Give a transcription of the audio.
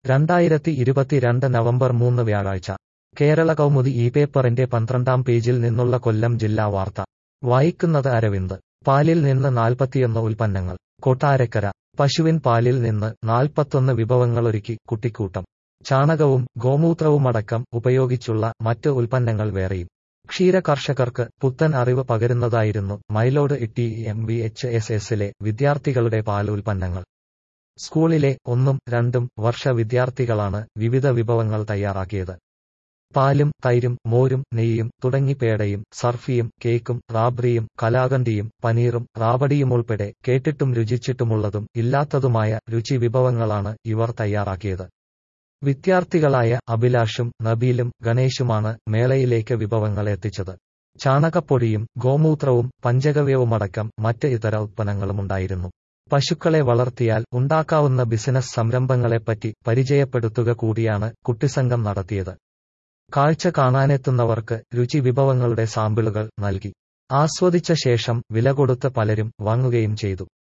രണ്ടായിരത്തി ഇരുപത്തിരണ്ട് നവംബർ മൂന്ന് വ്യാഴാഴ്ച കേരള കൗമുദി ഈ പേപ്പറിന്റെ പന്ത്രണ്ടാം പേജിൽ നിന്നുള്ള കൊല്ലം ജില്ലാ വാർത്ത വായിക്കുന്നത് അരവിന്ദ് പാലിൽ നിന്ന് നാൽപ്പത്തിയൊന്ന് ഉൽപ്പന്നങ്ങൾ കൊട്ടാരക്കര പശുവിൻ പാലിൽ നിന്ന് നാൽപ്പത്തൊന്ന് വിഭവങ്ങളൊരുക്കി കുട്ടിക്കൂട്ടം ചാണകവും ഗോമൂത്രവുമടക്കം ഉപയോഗിച്ചുള്ള മറ്റ് ഉൽപ്പന്നങ്ങൾ വേറെയും ക്ഷീര കർഷകർക്ക് പുത്തൻ അറിവ് പകരുന്നതായിരുന്നു Mylode Itty M V H S എസിലെ വിദ്യാർത്ഥികളുടെ പാൽ ഉൽപ്പന്നങ്ങൾ സ്കൂളിലെ ഒന്നും രണ്ടും വർഷ വിദ്യാർത്ഥികളാണ് വിവിധ വിഭവങ്ങൾ തയ്യാറാക്കിയത് പാലും തൈരും മോരും നെയ്യും തുടങ്ങി പേടയും സർഫിയും കേക്കും റാബ്രിയും കലാകന്തിയും പനീറും റാബടിയുമുൾപ്പെടെ കേട്ടിട്ടും രുചിച്ചിട്ടുമുള്ളതും ഇല്ലാത്തതുമായ രുചി വിഭവങ്ങളാണ് ഇവർ തയ്യാറാക്കിയത് വിദ്യാർത്ഥികളായ അഭിലാഷും നബീലും ഗണേശുമാണ് മേളയിലേക്ക് വിഭവങ്ങൾ എത്തിച്ചത് ചാണകപ്പൊടിയും ഗോമൂത്രവും പഞ്ചഗവ്യവുമടക്കം മറ്റ് ഇതര ഉത്പന്നങ്ങളുമുണ്ടായിരുന്നു പശുക്കളെ വളർത്തിയാൽ ഉണ്ടാക്കാവുന്ന ബിസിനസ് സംരംഭങ്ങളെപ്പറ്റി പരിചയപ്പെടുത്തുക കൂടിയാണ് കുട്ടിസംഘം നടത്തിയത് കാഴ്ച കാണാനെത്തുന്നവർക്ക് രുചി വിഭവങ്ങളുടെ സാമ്പിളുകൾ നൽകി ആസ്വദിച്ച ശേഷം വില കൊടുത്ത് പലരും വാങ്ങുകയും ചെയ്തു